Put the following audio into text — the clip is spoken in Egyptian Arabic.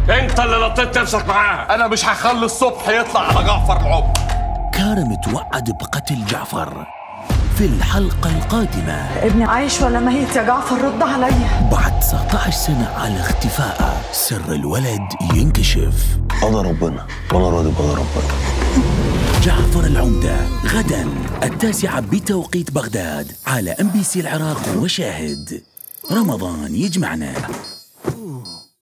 انت اللي لطيت نفسك معاها انا مش هخلي الصبح يطلع على جعفر العمر كارم توعد بقتل جعفر في الحلقة القادمة ابني عايش ولا ميت يا جعفر رد عليا بعد 19 سنة على اختفائه سر الولد ينكشف قضى ربنا وانا راضي بقضى ربنا جعفر العمدة غدا التاسعة بتوقيت بغداد على ام بي سي العراق وشاهد رمضان يجمعنا